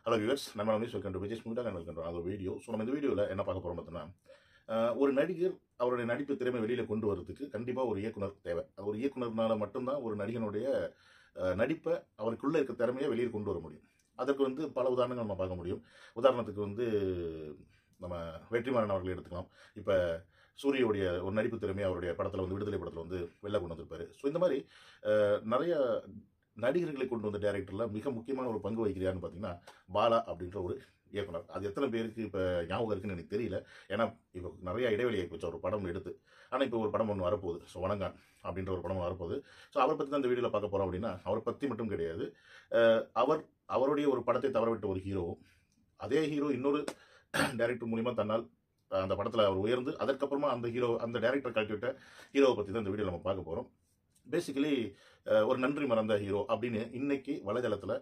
hello viewers நம்ம வந்து welcome to Vijay Smitha and welcome to அது வீடியோ ஸோ நம்ம இந்த வீடியோவில் என்ன பார்க்க போகிறோம் பார்த்தோன்னா அஹ், ஒரு நடிகர் அவருடைய நடிப்பு திறமை வெளியில் கொண்டு வரதுக்கு கண்டிப்பாக ஒரு இயக்குனர் தேவை அது ஒரு இயக்குனர்னால மட்டும்தான் ஒரு நடிகனுடைய அஹ், நடிப்பை அவருக்குள்ளே இருக்க திறமையை வெளியில் கொண்டு வர முடியும் அதற்கு வந்து பல உதாரணங்கள் நம்ம பார்க்க முடியும் உதாரணத்துக்கு வந்து நம்ம வெற்றிமாறன் அவர்கள் எடுத்துக்கலாம் இப்போ சூரியவுடைய ஒரு நடிப்பு திறமையை அவருடைய படத்தில் வந்து விடுதலை படத்தில் வந்து வெளில கொண்டு வந்திருப்பாரு ஸோ இந்த மாதிரி அஹ், நிறைய நடிகர்களை கொண்டு வந்த டேரக்டரில் மிக முக்கியமான ஒரு பங்கு வகிக்கிறான்னு பார்த்தீங்கன்னா பாலா அப்படின்ற ஒரு இயக்குனர் அது எத்தனை பேருக்கு இப்போ ஞாபகம் இருக்குன்னு எனக்கு தெரியல ஏன்னா இப்போ நிறைய இடைவெளி ஆகிப்போச்சு ஒரு படம் எடுத்து ஆனால் இப்போ ஒரு படம் ஒன்று வரப்போகுது ஸோ வணங்கான் அப்படின்ற ஒரு படம் வரப்போகுது ஸோ அவரை பற்றி தான் இந்த வீடியோவில் பார்க்க போகிறோம் அப்படின்னா அவரை பற்றி மட்டும் கிடையாது அஹ் அவர் அவருடைய ஒரு படத்தை தவறவிட்ட ஒரு ஹீரோவும் அதே ஹீரோ இன்னொரு டைரக்டர் மூலிமா தன்னால் அந்த படத்தில் அவர் உயர்ந்து அதற்கப்புறமா அந்த ஹீரோ அந்த டேரக்டர் கழட்டிவிட்ட ஹீரோவை பற்றி தான் இந்த வீடியோவில் நம்ம பார்க்க போகிறோம் பேசிக்கலி ஒரு நன்றி மறந்த ஹீரோ அப்படின்னு இன்னைக்கு வலைதளத்தில்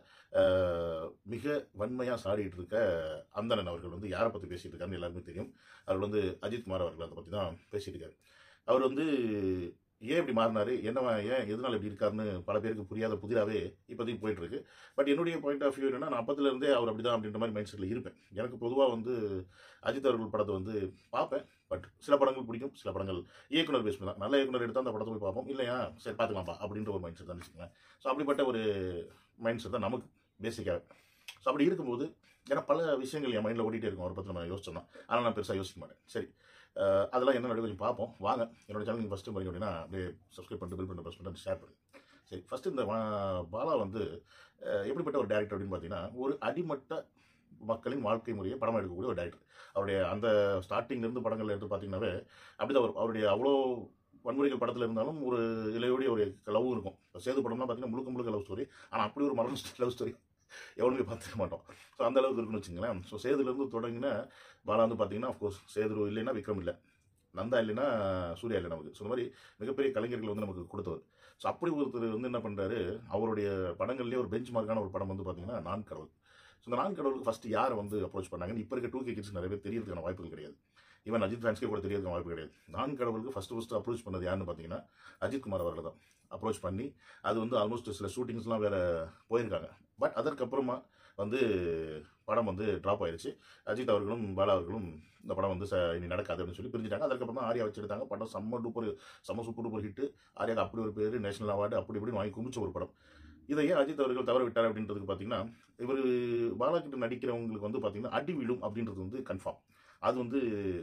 மிக வன்மையாக சாடிட்டு இருக்க அந்தணன் அவர்கள் வந்து யாரை பற்றி பேசிட்டு இருக்காருன்னு எல்லாருமே தெரியும் அவர் வந்து அஜித் குமார் அவர்கள் அதை பற்றி தான் பேசிட்டு இருக்காரு அவர் வந்து ஏன் இப்படி மாறினாரு என்ன ஏன் எதனால இப்படி இருக்காருன்னு பல பேருக்கு புரியாத புதிராகவே இப்போதைக்கு போயிட்டு இருக்கு பட் என்னுடைய பாயிண்ட் ஆஃப் வியூ என்னன்னா நான் அப்பத்துல இருந்தே அவர் அப்படிதான் அப்படின்ற மாதிரி மைண்ட் செட்டில் இருப்பேன் எனக்கு பொதுவாக வந்து அஜித் அவர்கள் படத்தை வந்து பார்ப்பேன் பட் சில படங்கள் பிடிக்கும் சில படங்கள் இயக்குனர் பேஸ் தான் நல்ல இயக்குனர் எடுத்தால் அந்த படத்தை போய் பார்ப்போம் இல்லையா சரி பார்த்துக்கலாம்ப்பா அப்படின்ற ஒரு மைண்ட் செட் தான் வச்சுக்கோங்களேன் ஸோ அப்படிப்பட்ட ஒரு மைண்ட் செட் தான் நமக்கு பேசிக்காக ஸோ அப்படி இருக்கும்போது ஏன்னா பல விஷயங்கள் என் மைண்டில் ஓடிட்டே இருக்கும் அவரை பற்றி நம்ம யோசிச்சோம்னா ஆனால் நான் பெருசாக யோசிக்க மாட்டேன் சரி அஹ் அதெல்லாம் என்ன நடக்கும் கொஞ்சம் பார்ப்போம் வாங்க என்னோட சேனல் நீங்கள் ஃபஸ்ட்டு பண்ணி அப்படின்னா அப்படியே சப்ஸ்கிரைப் பண்ணிட்டு பில் பண்ணி ப்ரெஸ் பண்ணிட்டு ஷேர் பண்ணுங்க சரி ஃபஸ்ட்டு இந்த வா- பாலா வந்து அஹ் எப்படிப்பட்ட ஒரு டேரக்டர் அப்படின்னு பார்த்தீங்கன்னா ஒரு அடிமட்ட மக்களின் வாழ்க்கை முறையை படம் எடுக்கக்கூடிய ஒரு டேரக்டர் அவருடைய அந்த ஸ்டார்டிங்லேருந்து படங்கள் எடுத்து பார்த்தீங்கன்னாவே அப்படிதான் வரும் அவருடைய அவ்வளோ வன்முறைகள் படத்தில் இருந்தாலும் ஒரு இலையோடைய ஒரு லவ் இருக்கும் இப்ப சேது படம்லாம் பார்த்தீங்கன்னா முழுக்க முழுக்க லவ் ஸ்டோரி ஆனால் அப்படி ஒரு மரண லவ் ஸ்டோரி எவனுமே பார்த்துக்க மாட்டோம் ஸோ அந்த அளவுக்கு இருக்குன்னு வச்சுங்களேன் ஸோ சேதுலேருந்து தொடங்கின பாலா வந்து பார்த்தீங்கன்னா அஃப்கோர்ஸ் சேது இல்லைன்னா விக்ரம் இல்லை நந்தா இல்லைன்னா சூர்யா இல்லை நமக்கு ஸோ இந்த மாதிரி மிகப்பெரிய கலைஞர்கள் வந்து நமக்கு கொடுத்தவர் ஸோ அப்படி ஒருத்தர் வந்து என்ன பண்ணுறாரு அவருடைய படங்கள்லேயே ஒரு பெஞ்ச் மார்க்கான ஒரு படம் வந்து பார்த்தீங்கன்னா நான் கடவுள் ஸோ இந்த நான் கடவுளுக்கு ஃபர்ஸ்ட் யாரை வந்து அப்ரோச் பண்ணாங்கன்னு இப்போ இருக்க டூ கே கிட்ஸ் நிறைய பேர் தெரியறதுக்கான வாய்ப்புகள் கிடையாது ஈவன் அஜித் ஃபேன்ஸ்க்கே கூட தெரியறதுக்கான வாய்ப்பு கிடையாது நான் கடவுளுக்கு ஃபர்ஸ்ட் ஃபர்ஸ்ட் அப்ரோச் பண்ணது யாருன்னு பார்த்தீங்கன்னா அஜித் குமார் அவர்கள் தான் அப்ரோச் பண்ணி அது வந்து ஆல்மோஸ்ட் சில ஷூட்டிங்ஸ்லாம் வேற போயிருக்காங்க பட் அதற்கப்புறமா வந்து படம் வந்து ட்ராப் ஆயிருச்சு அஜித் அவர்களும் பாலா அவர்களும் இந்த படம் வந்து ச- இனி நடக்காது அப்படின்னு சொல்லி பிரிஞ்சுட்டாங்க அதுக்கப்புறம் தான் ஆரியா வச்சு எடுத்தாங்க படம் செம்ம டூப்பர் செம்ம சூப்பர் டூப்பர் ஹிட் ஆரியாக்கு அப்படி ஒரு பேர் நேஷனல் அவார்டு அப்படி இப்படின்னு வாங்கி குமிச்ச ஒரு படம் இதை ஏன் அஜித் அவர்கள் தவற விட்டார் அப்படின்றதுக்கு பார்த்தீங்கன்னா இவர் பாலா கிட்ட நடிக்கிறவங்களுக்கு வந்து பார்த்தீங்கன்னா அடி விழும் அப்படின்றது வந்து கன்ஃபார்ம் அது வந்து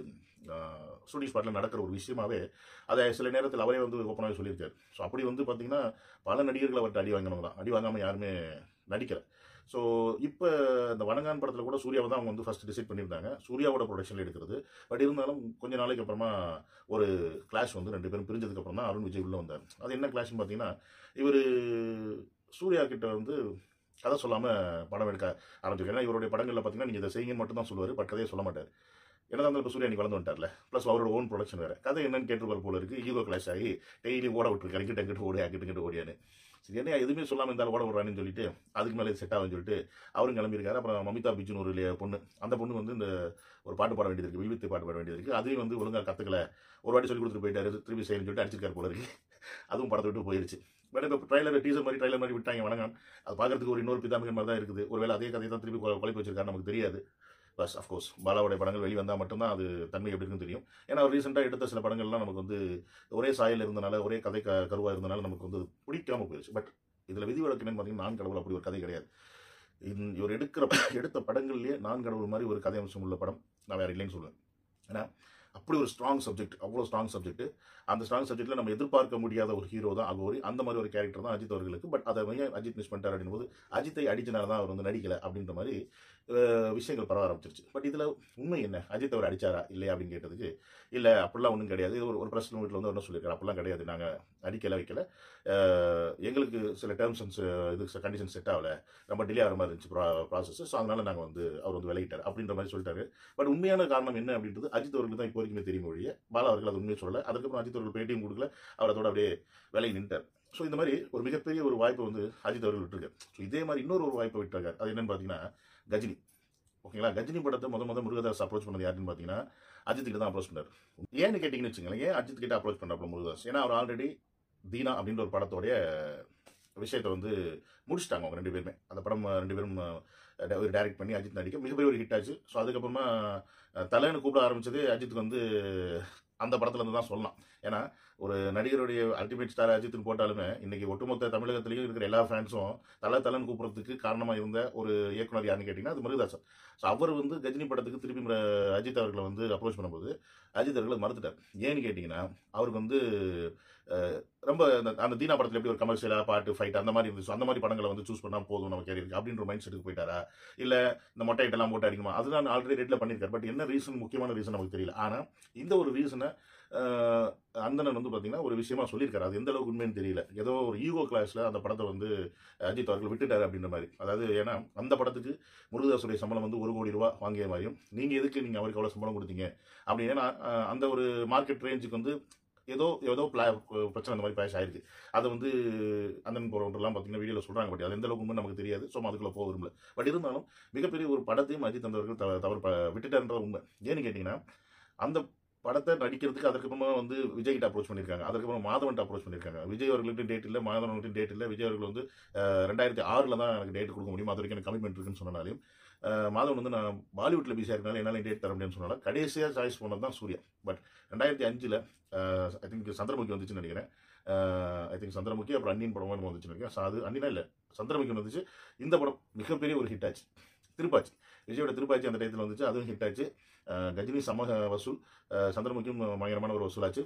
ஸ்டூடியோ ஸ்பாட்டில் நடக்கிற ஒரு விஷயமாவே அதை சில நேரத்தில் அவரே வந்து ஓப்பனாகவே சொல்லியிருக்காரு ஸோ அப்படி வந்து பார்த்தீங்கன்னா பல நடிகர்கள் அவர்கிட்ட அடி வாங்கினவங்க தான் அடி வாங்காமல் யாருமே நடிக்கல ஸோ இப்போ இந்த வணங்கான் படத்தில் கூட சூர்யாவை தான் அவங்க வந்து ஃபர்ஸ்ட் டிசைட் பண்ணியிருந்தாங்க சூர்யாவோட ப்ரொடக்ஷனில் எடுக்கிறது பட் இருந்தாலும் கொஞ்ச நாளைக்கு அப்புறமா ஒரு கிளாஷ் வந்து ரெண்டு பேரும் பிரிஞ்சதுக்கு அப்புறம் தான் அருண் விஜய் உள்ள வந்தார் அது என்ன கிளாஷ்னு பார்த்தீங்கன்னா இவர் சூர்யா கிட்ட வந்து கதை சொல்லாமல் படம் எடுக்க ஆரம்பிச்சிருக்காரு ஏன்னா இவருடைய படங்களில் பார்த்தீங்கன்னா நீங்கள் இதை செய்யுங்கன்னு மட்டும் தான் சொல்லுவார் பட் கதையை சொல்ல மாட்டார் என்னதான் இருந்தாலும் இப்போ சூர்யா நீ வளர்ந்து வந்துட்டார்ல ப்ளஸ் அவரோட ஓன் ப்ரொடக்ஷன் வேறு கதை என்னன்னு கேட்டுருப்பார் போல இருக்கு ஈகோ கிளாஷ் ஆகி டெய்லி ஓட விட்டுருக்காரு இங்கிட்ட அங்கிட்ட ஓடி அங்கிட்ட இங்கிட்ட ஓடியான்னு சரி என்ன எதுவுமே சொல்லாமல் இருந்தாலும் ஓட விடுறான்னு சொல்லிட்டு அதுக்கு மேலே செட் ஆகும்னு சொல்லிட்டு அவரும் கிளம்பியிருக்காரு அப்புறம் மமிதா பிஜுன்னு ஒரு லே- பொண்ணு அந்த பொண்ணு வந்து இந்த ஒரு பாட்டு பாட வேண்டியது இருக்கு வில்வித்தை பாட்டு பாட வேண்டியது இருக்கு அதையும் வந்து ஒழுங்கா கற்றுக்கல ஒரு வாட்டி சொல்லி கொடுத்துட்டு போயிட்டாரு திருப்பி செய்யணும்னு சொல்லிட்டு அடிச்சிருக்காரு போல இருக்கு அதுவும் படத்தை விட்டு போயிருச்சு பட் இப்போ ட்ரைலர் டீசர் மாதிரி ட்ரைலர் மாதிரி விட்டாங்க வணங்கம் அது பார்க்கறதுக்கு ஒரு இன்னொரு பிதாமிகன் மாதிரி தான் இருக்குது ஒருவேளை அதே கதையை தான் திருப்பி கொ- குழப்பி வச்சிருக்காரு நமக்கு தெரியாது பஸ் அஃப்கோர்ஸ் பாலாவுடைய படங்கள் வெளி வந்தால் மட்டும்தான் அது தன்மை எப்படி இருக்குன்னு தெரியும் ஏன்னா அவர் ரீசெண்டாக எடுத்த சில படங்கள்லாம் நமக்கு வந்து ஒரே சாயல் இருந்தனால ஒரே கதை க கருவாக இருந்தனால நமக்கு வந்து பிடிக்காம போயிருச்சு பட் இதில் விதிவிலக்கு என்னன்னு பார்த்தீங்கன்னா நான் கடவுள் அப்படி ஒரு கதை கிடையாது இந் இவர் எடுக்கிற எடுத்த படங்கள்லேயே நான் கடவுள் மாதிரி ஒரு கதை அம்சம் உள்ள படம் நான் வேற இல்லைன்னு சொல்லுவேன் ஏன்னா அப்படி ஒரு ஸ்ட்ராங் சப்ஜெக்ட் அவ்வளோ ஸ்ட்ராங் சப்ஜெக்ட் அந்த ஸ்ட்ராங் சப்ஜெக்ட்ல நம்ம எதிர்பார்க்க முடியாத ஒரு ஹீரோ தான் அகோரி அந்த மாதிரி ஒரு கேரக்டர் தான் அஜித் அவர்களுக்கு பட் அதை ஏன் அஜித் மிஸ் பண்ணிட்டார் அப்படின்போது அஜித்தை அடிச்சனால தான் அவர் வந்து நடிக்கல அப்படின்ற மாதிரி அஹ், விஷயங்கள் பரவ ஆரம்பிச்சிருச்சு பட் இதில் உண்மை என்ன அஜித் அவர் அடிச்சாரா இல்லையா அப்படின்னு கேட்டதுக்கு இல்லை அப்படிலாம் ஒன்றும் கிடையாது இது ஒரு ஒரு பிரஸ் வீட்டில் வந்து ஒன்றும் சொல்லியிருக்காரு அப்படிலாம் கிடையாது நாங்கள் அடிக்கல வைக்கல அஹ், எங்களுக்கு சில டேர்ம்ஸ் அண்ட் இது கண்டிஷன் செட் ஆகல ரொம்ப டிலே ஆகிற மாதிரி இருந்துச்சு ப்ராசஸ் ஸோ அதனால நாங்கள் வந்து அவர் வந்து விலகிட்டார் அப்படின்ற மாதிரி சொல்லிட்டாரு பட் உண்மையான காரணம் என்ன அப்படின்றது அஜித் அவர்களுக்கு தான் இப்போ வரைக்குமே தெரியும் ஒழிய பாலா அவர்கள் அது உண்மையை சொல்லலை அதுக்கப்புறம் அஜித் அவர்கள் பேட்டியும் கொடுக்கல அவர் அதோட அப்படியே விலகி நின்ட்டார் ஸோ இந்த மாதிரி ஒரு மிகப்பெரிய ஒரு வாய்ப்பை வந்து அஜித் அவர்கள் விட்டுருக்காரு ஸோ இதே மாதிரி இன்னொரு ஒரு வாய்ப்பை விட்டுருக்காரு அது என்னன்னு பார்த்தீங்கன்னா கஜினி ஓகேங்களா கஜினி படத்தை முத முத முருகதாஸ் அப்ரோச் பண்ணது யாருன்னு பார்த்தீங்கன்னா அஜித் கிட்ட தான் அப்ரோச் பண்ணார் ஏன்னு கேட்டிங்கன்னு வச்சுங்களேன் ஏன் அஜித் கிட்ட அப்ரோச் பண்ணாப்புல முருகதாஸ் ஏன்னா அவர் ஆல்ரெடி தீனா அப்படின்ற ஒரு படத்தோடைய விஷயத்தை வந்து முடிச்சிட்டாங்க அவங்க ரெண்டு பேருமே அந்த படம் ரெண்டு பேரும் அஹ் ஒரு டைரக்ட் பண்ணி அஜித் நடிக்க மிகப்பெரிய ஒரு ஹிட் ஆச்சு ஸோ அதுக்கப்புறமா அஹ் தலைன்னு கூப்பிட ஆரம்பிச்சது அஜித்துக்கு வந்து அந்த படத்துல இருந்து தான் சொல்லலாம் ஏன்னா ஒரு நடிகருடைய அல்டிமேட் ஸ்டார் அஜித்னு போட்டாலுமே இன்னைக்கு ஒட்டுமொத்த தமிழகத்திலையும் இருக்கிற எல்லா ஃபேன்ஸும் தலை தலைன்னு கூப்பிடுறதுக்கு காரணமா இருந்த ஒரு இயக்குனர் யாருன்னு கேட்டிங்கன்னா அது முருகதாசன் ஸோ அவர் வந்து கஜினி படத்துக்கு திருப்பி ம- அஜித் அவர்களை வந்து அப்ரோச் பண்ணும்போது அஜித் அவர்களை மறுத்துட்டார் ஏன்னு கேட்டிங்கன்னா அவருக்கு வந்து அஹ், ரொம்ப அந்த அந்த தீனா படத்தில் எப்படி ஒரு கமர்ஷியலாக பாட்டு ஃபைட் அந்த மாதிரி இருந்துச்சு அந்த மாதிரி படங்களை வந்து சூஸ் பண்ணால் போதும் நம்ம கேரியருக்கு அப்படின்ற மைண்ட் செட்டுக்கு போயிட்டாரா இல்லை இந்த மொட்டை ஐட்டெல்லாம் போட்டு அடிக்குமா அதுதான் ஆல்ரெடி ரேட்டில் பண்ணியிருக்காரு பட் என்ன ரீசன் முக்கியமான ரீசன் நமக்கு தெரியல ஆனால் இந்த ஒரு ரீசனை அந்தனன் வந்து பார்த்தீங்கன்னா ஒரு விஷயமா சொல்லியிருக்காரு அது எந்த அளவுக்கு உண்மைன்னு தெரியல ஏதோ ஒரு ஈகோ கிளாஸில் அந்த படத்தை வந்து அஜித் அவர்கள் விட்டுட்டாரு அப்படின்ற மாதிரி அதாவது ஏன்னா அந்த படத்துக்கு முருகதாசுடைய சம்பளம் வந்து ஒரு கோடி ரூபா வாங்கிய மாதிரியும் நீங்கள் எதுக்கு நீங்கள் அவருக்கு எவ்வளோ சம்பளம் கொடுத்தீங்க அப்படின்னா அஹ், அந்த ஒரு மார்க்கெட் ரேஞ்சுக்கு வந்து ஏதோ ஏதோ பிளா பிரச்சனை அந்த மாதிரி பேஷ் ஆயிருக்கு அதை வந்து அந்தன் போகிறவங்கலாம் பார்த்தீங்கன்னா வீடியோவில் சொல்கிறாங்க பட் அது எந்த அளவுக்கு உண்மை நமக்கு தெரியாது ஸோ அதுக்குள்ள போக விரும்பல பட் இருந்தாலும் மிகப்பெரிய ஒரு படத்தையும் அஜித் அந்தவர்கள் தவ- தவறு ப- விட்டுட்டாருன்றது உண்மை ஏன்னு கேட்டிங்கன்னா அந்த படத்தை நடிக்கிறதுக்கு அதுக்கப்புறமா வந்து விஜய் கிட்ட அப்ரோச் பண்ணியிருக்காங்க அதுக்கப்புறம் மாதவன்ட்ட அப்ரோச் பண்ணியிருக்காங்க விஜய் அவர்களுக்கு டேட் இல்லை மாதவன்கிட்ட டேட் இல்லை விஜய் அவர்கள் வந்து அஹ், ரெண்டாயிரத்தி ஆறில் தான் எனக்கு டேட் கொடுக்க முடியும் அது வரைக்கும் எனக்கு கமிட்மெண்ட் இருக்குன்னு சொன்னாலையும் அஹ், மாதவன் வந்து நான் பாலிவுட்டில் பிஸியாக இருக்கனால என்னால் டேட் தர முடியும்னு சொன்னால கடைசியாக சாய்ஸ் பண்ணது தான் சூர்யா பட் ரெண்டாயிரத்தி அஞ்சில் ஐ திங்க் சந்திரமுகி வந்துச்சுன்னு நினைக்கிறேன் ஐ திங்க் சந்திரமுகி அப்புறம் அன்னியின் படம் என்னமோ வந்துச்சுன்னு நினைக்கிறேன் So, அது அன்னினா இல்லை சந்திரமுகி வந்துச்சு இந்த படம் மிகப்பெரிய ஒரு ஹிட் ஆச்சு திருப்பாச்சி விஜயோட திருப்பாச்சி அந்த டயத்தில் வந்துச்சு அதுவும் ஹிட் ஆச்சு அஹ், கஜினி சம வசூல் அஹ், சந்திரமுகியும் பயங்கரமான ஒரு வசூலாச்சு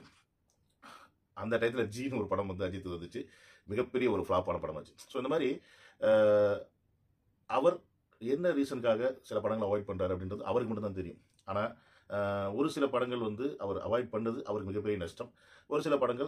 அந்த டயத்தில் ஜீன்னு ஒரு படம் வந்து அஜித் வந்துச்சு மிகப்பெரிய ஒரு ஃப்ளாப்பான படம் ஆச்சு ஸோ இந்த மாதிரி அஹ், அவர் என்ன ரீசனுக்காக சில படங்களை அவாய்ட் பண்ணுறாரு அப்படின்றது அவருக்கு மட்டும் தான் தெரியும் ஆனால் ஒரு சில படங்கள் வந்து அவர் அவாய்ட் பண்ணது அவருக்கு மிகப்பெரிய நஷ்டம் ஒரு சில படங்கள்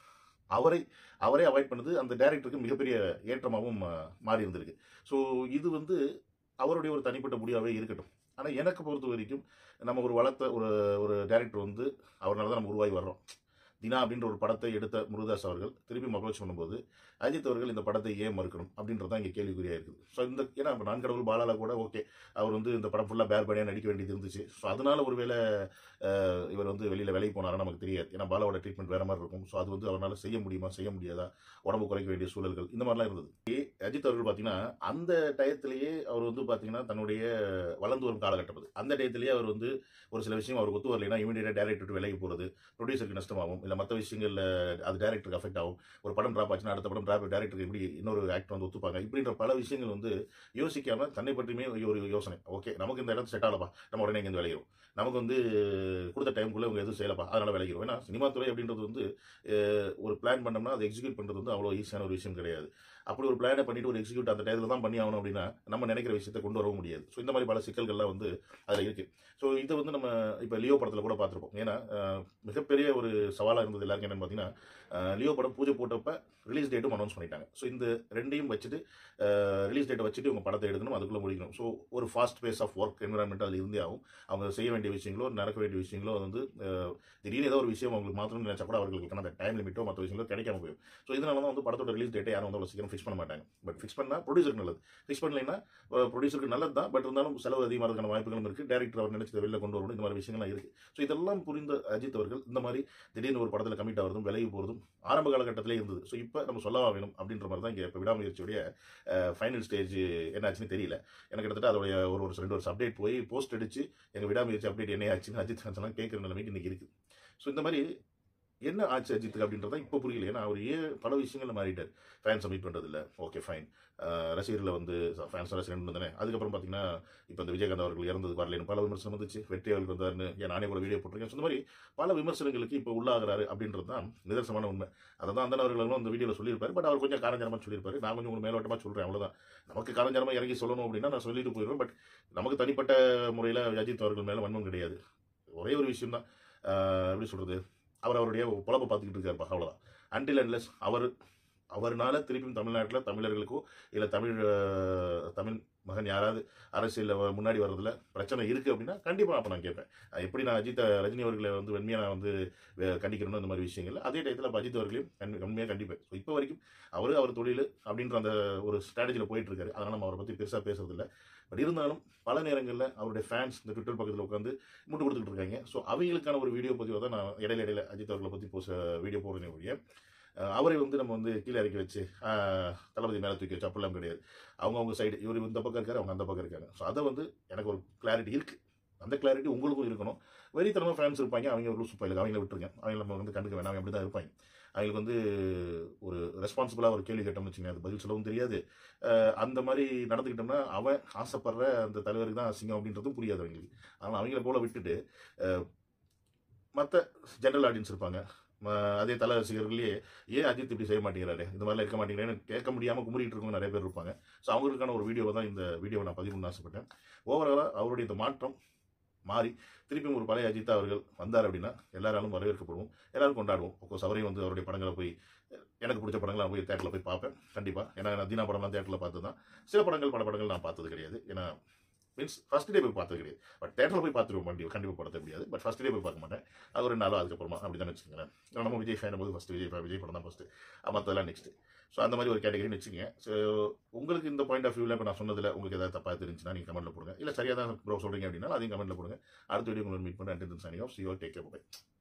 அவரை அவரே அவாய்ட் பண்ணது அந்த டைரக்டருக்கு மிகப்பெரிய ஏற்றமாகவும் அஹ், மாறி இருந்திருக்கு ஸோ இது வந்து அவருடைய ஒரு தனிப்பட்ட முடிவாகவே இருக்கட்டும் ஆனால் எனக்கு பொறுத்த வரைக்கும் நம்ம ஒரு வளர்த்த ஒரு ஒரு டைரக்டர் வந்து அவரால் தான் நம்ம உருவாகி வர்றோம் தினா அப்படின்ற ஒரு படத்தை எடுத்த முருகதாஸ் அவர்கள் திருப்பி அப்ரோச் பண்ணும்போது அஜித் அவர்கள் இந்த படத்தை ஏன் மறுக்கணும் அப்படின்றது தான் இங்கே கேள்விக்குறியாக இருக்குது ஸோ இந்த ஏன்னா இப்போ நான் கடவுள் பாலால கூட ஓகே அவர் வந்து இந்த படம் ஃபுல்லாக பேர் பேடியாக நடிக்க வேண்டியது இருந்துச்சு ஸோ அதனால ஒருவேளை அஹ், இவர் வந்து வெளியில் வேலைக்கு போனாரா நமக்கு தெரியாது ஏன்னா பாலாவோட ட்ரீட்மெண்ட் வேற மாதிரி இருக்கும் ஸோ அது வந்து அவரால் செய்ய முடியுமா செய்ய முடியாதா உடம்பு குறைக்க வேண்டிய சூழல்கள் இந்த மாதிரிலாம் இருந்தது ஏ, அஜித் அவர்கள் பார்த்தீங்கன்னா அந்த டயத்திலேயே அவர் வந்து பார்த்தீங்கன்னா தன்னுடைய வளர்ந்து வரும் காலகட்டம் அது அந்த டயத்திலேயே அவர் வந்து ஒரு சில விஷயம் அவருக்கு ஒத்து வரலைன்னா இமீடியட்டாக டேரக்டர் விலகி போகிறது ப்ரொடியூசருக்கு நஷ்டமாகும் இல்லை மற்ற விஷயங்கள்ல அது டேரக்டருக்கு அஃபெக்ட் ஆகும் ஒரு படம் ட்ராப் ஆச்சுன்னா அடுத்த படம் ட்ராப் டேரக்டருக்கு எப்படி இன்னொரு ஆக்டர் வந்து ஒத்துப்பாங்க இப்படின்ற பல விஷயங்கள் வந்து யோசிக்காம தன்னை பற்றியுமே ஒரு யோசனை ஓகே நமக்கு இந்த இடத்து செட் ஆகலப்பா நம்ம உடனே இங்கே விளையிடும் நமக்கு வந்து கொடுத்த டைமுக்குள்ள இவங்க எதுவும் செய்யலப்பா அதனால விளைகிறோம் ஏன்னா சினிமா துறை அப்படின்றது வந்து அஹ், ஒரு பிளான் பண்ணோம்னா அதை எக்ஸிக்யூட் பண்ணுறது வந்து அவ்வளோ ஈஸியான ஒரு விஷயம் கிடையாது அப்படி ஒரு பிளானை பண்ணிட்டு ஒரு எக்ஸிக்யூட் அந்த டயத்தில் தான் பண்ணி ஆகணும் அப்படின்னா நம்ம நினைக்கிற விஷயத்தை கொண்டு வரவும் முடியாது ஸோ இந்த மாதிரி பல சிக்கல்கள்லாம் வந்து அதில் இருக்கு ஸோ இதை வந்து நம்ம இப்போ லியோ படத்தில் கூட பார்த்துருப்போம் ஏன்னா அஹ், மிகப்பெரிய ஒரு சவாலாக இருந்தது எல்லாருக்கும் என்னன்னு பார்த்தீங்கன்னா அஹ், லியோ படம் பூஜை போட்டப்ப ரிலீஸ் டேட்டும் அனௌன்ஸ் பண்ணிட்டாங்க ஸோ இந்த ரெண்டையும் வச்சுட்டு ரிலீஸ் டேட்டை வச்சுட்டு இவங்க படத்தை எடுக்கணும் அதுக்குள்ளே முடிக்கணும் ஸோ ஒரு fast pace of work environment அதில் இருந்தே ஆகும் அவங்க செய்ய வேண்டிய விஷயங்களோ நடக்க வேண்டிய விஷயங்களோ அது வந்து அஹ், திடீர்னு ஏதோ ஒரு விஷயம் அவங்களுக்கு மாற்றணும்னு நினைச்சா கூட அவர்களுக்கு அந்த டைம் லிமிட்டோ மற்ற விஷயங்களோ கிடைக்காம போயிடும் ஸோ இதனால தான் வந்து படத்தோட ரிலீஸ் டேட்டை யாரும் வந்து அவ்வளோ சீக்கிரம் ஃபிக்ஸ் பண்ண மாட்டாங்க பட் ஃபிக்ஸ் பண்ணால் ப்ரொடியூசருக்கு நல்லது ஃபிக்ஸ் பண்ணலைன்னா ப்ரொடியூசருக்கு நல்லது தான் பட் இருந்தாலும் செலவு அதிகமாகிறதுக்கான வாய்ப்புகளும் இருக்குது டேரக்டர் அவர் நினைச்சதை வெளில கொண்டு வரணும் இந்த மாதிரி விஷயங்கள்லாம் இருக்குது ஸோ இதெல்லாம் புரிந்த அஜித் அவர்கள் இந்த மாதிரி திடீர்னு ஒரு படத்தில் கமிட் ஆகிறதும் விலகி போகிறதும் ஆரம்ப காலகட்டத்திலே இருந்தது ஸோ இப்போ நம்ம சொல்லவா வேணும் அப்படின்ற மாதிரி தான் இங்கே இப்போ விடாமுயற்சியுடைய ஃபைனல் ஸ்டேஜ் என்னாச்சுன்னு தெரியல எனக்கு கிட்டத்தட்ட அதோடைய ஒரு ஒரு ரெண்டு வருஷம் அப்டேட் போய் போஸ்ட் அடிச்சு எங்கள் விடாமுயற்சி அப்டேட் என்ன ஆச்சுன்னு அஜித் ஃபேன்ஸ் எல்லாம் கேட்குற நிலைமைக்கு இன்னைக்கு இருக்குது ஸோ இந்த மாதிரி என்ன ஆச்சு அஜித்துக்கு அப்படின்றத இப்போ புரியல ஏன்னா அவர் ஏன் பல விஷயங்கள்ல மாறிட்டார் ஃபேன்ஸை மீட் பண்ணுறது இல்லை ஓகே ஃபைன் ரசிகர்களை வந்து ஃபேன்ஸ் ரசிகர் தானே அதுக்கப்புறம் பார்த்தீங்கன்னா இப்போ இந்த விஜயகாந்த் அவர்கள் இறந்ததுக்கு வரலன்னு பல விமர்சனம் வந்துச்சு வெற்றி அவர்கள் வந்தாருன்னு ஏன் நானே கூட வீடியோ போட்டிருக்கேன் So, இந்த மாதிரி பல விமர்சனங்களுக்கு இப்போ உள்ளாகிறாரு அப்படின்றது தான் நிதர்சனமான உண்மை அதை தான் அந்தன் அவர்களும் அந்த வீடியோவில் சொல்லியிருப்பாரு பட் அவர் கொஞ்சம் காரஞ்சாரமாக சொல்லியிருப்பாரு நான் கொஞ்சம் உங்களுக்கு மேலோட்டமாக சொல்கிறேன் அவ்வளோதான் நமக்கு காரஞ்சாரமாக இறங்கி சொல்லணும் அப்படின்னா நான் சொல்லிட்டு போயிடுவேன் பட் நமக்கு தனிப்பட்ட முறையில் அஜித் அவர்கள் மேலே வன்மம் கிடையாது ஒரே ஒரு விஷயம் தான் எப்படி சொல்கிறது அவர் அவருடைய பொழப்பை பார்த்துக்கிட்டு இருக்காருப்பா அவ்வளோதான் அன்டில் அன்லெஸ் அவர் அவர்னால திருப்பியும் தமிழ்நாட்டில் தமிழர்களுக்கோ இல்லை தமிழ் அஹ், தமிழ் மகன் யாராவது அரசியலில் முன்னாடி வர்றதுல பிரச்சனை இருக்குது அப்படின்னா கண்டிப்பாக அப்போ நான் கேட்பேன் அஹ் எப்படி நான் அஜித் ரஜினி அவர்களை வந்து வெண்மையாக நான் வந்து அஹ், கண்டிக்கணும் இந்த மாதிரி விஷயங்கள் அதே டயத்தில் அப்போ அஜித் அவர்களையும் கண்டி உண்மையாக கண்டிப்பேன் ஸோ இப்போ வரைக்கும் அவர் அவர் தொழில் அப்படின்ற அந்த ஒரு ஸ்ட்ராட்டஜியில் போயிட்டு இருக்காரு அதனால் நம்ம அவரை பற்றி பெருசாக பேசுறதில்ல பட் இருந்தாலும் பல நேரங்களில் அவருடைய ஃபேன்ஸ் இந்த ட்விட்டர் பக்கத்தில் உட்காந்து முட்டு கொடுத்துட்டு இருக்காங்க ஸோ அவங்களுக்கான ஒரு வீடியோ பதிவாக தான் நான் இடையில இடையில அஜித் அவர்களை பற்றி போச வீடியோ போடுறேன் ஒழிய அஹ் அவரை வந்து நம்ம வந்து கீழே இறக்கி வச்சு அஹ் தளபதி மேலே தூக்கி வச்சு அப்படிலாம் கிடையாது அவங்க அவங்க சைடு இவர் இந்த பக்கம் இருக்காரு அவங்க அந்த பக்கம் இருக்காங்க ஸோ அதை வந்து எனக்கு ஒரு கிளாரிட்டி இருக்குது அந்த கிளாரிட்டி உங்களுக்கும் இருக்கணும் வெறித்தனமாக ஃபேன்ஸ் இருப்பாங்க அவங்க ஒரு லூசு பயிலுக்கு அவங்கள விட்டுருங்க அவங்க நம்ம வந்து கண்டுக்க வேணாம் அவங்க அப்படி தான் இருப்பாங்க அவங்களுக்கு வந்து ஒரு ரெஸ்பான்சிபிளாக ஒரு கேள்வி கேட்டோம்னு வச்சுக்கோங்க அது பதில் சொல்லவும் தெரியாது அஹ் அந்த மாதிரி நடந்துக்கிட்டோம்னா அவன் ஆசைப்படுற அந்த தலைவருக்கு தான் அசிங்கம் அப்படின்றதும் புரியாது அவங்களுக்கு ஆனால் அவங்கள போல விட்டுட்டு மற்ற ஜென்ரல் ஆடியன்ஸ் இருப்பாங்க ம- அதே தலை ரசிகர்களே ஏன் அஜித் இப்படி செய்ய மாட்டேங்கிறாரு இந்த மாதிரிலாம் இருக்க மாட்டேங்கிறேன்னு கேட்க முடியாமல் குமுறிட்டு இருக்கவங்க நிறைய பேர் இருப்பாங்க ஸோ அவங்களுக்கான ஒரு வீடியோவை தான் இந்த வீடியோவை நான் பதிவு பண்ண ஆசைப்பட்டேன் ஓவராலாக அவருடைய இந்த மாற்றம் மாறி திருப்பியும் ஒரு பழைய அஜித் அவர்கள் வந்தார் அப்படின்னா எல்லாராலும் வரவேற்கப்படுவோம் எல்லாரும் கொண்டாடுவோம் கோர்ஸ் அவரையும் வந்து அவருடைய படங்களை போய் எனக்கு பிடிச்ச படங்களை நான் போய் தேட்டரில் போய் பார்ப்பேன் கண்டிப்பாக ஏன்னா நான் தீனா படம்லாம் தேட்டரில் பார்த்து தான் சில படங்கள் பல படங்கள் நான் பார்த்தது கிடையாது ஏன்னா மீன்ஸ் ஃபர்ஸ்ட் டே போய் பார்த்தது கிடையாது பட் தேட்டரில் போய் பார்த்துருவோம் வண்டி கண்டிப்பாக படத்தை முடியாது பட் ஃபர்ஸ்ட் டே போய் பார்க்க மாட்டேன் அது ஒரு நாளும் அதுக்கப்புறமா அப்படி தான் வச்சுக்கோங்களேன் ஏன்னா நம்ம விஜய் ஃபேன் போது ஃபஸ்ட்டு விஜய் fan, விஜய் படம் தான் ஃபஸ்ட்டு மற்றதெல்லாம் நெக்ஸ்ட்டு ஸோ அந்த மாதிரி ஒரு கேட்டகரின்னு வச்சுக்கோங்க ஸோ உங்களுக்கு இந்த பாயிண்ட் ஆஃப் வியூவில் இப்போ நான் சொன்னதில் உங்களுக்கு ஏதாவது தப்பாக தெரிஞ்சுன்னா நீங்கள் கமெண்ட்டில் போடுங்க இல்லை சரியாக தான் ப்ரோ சொல்கிறீங்க அப்படின்னா அதையும் கமெண்ட்டில் போடுங்க அடுத்த வீடியோ உங்களை மீட் பண்ணி அட்டென்ஷன் சனி ஆஃப் சியோ டேக் கேர்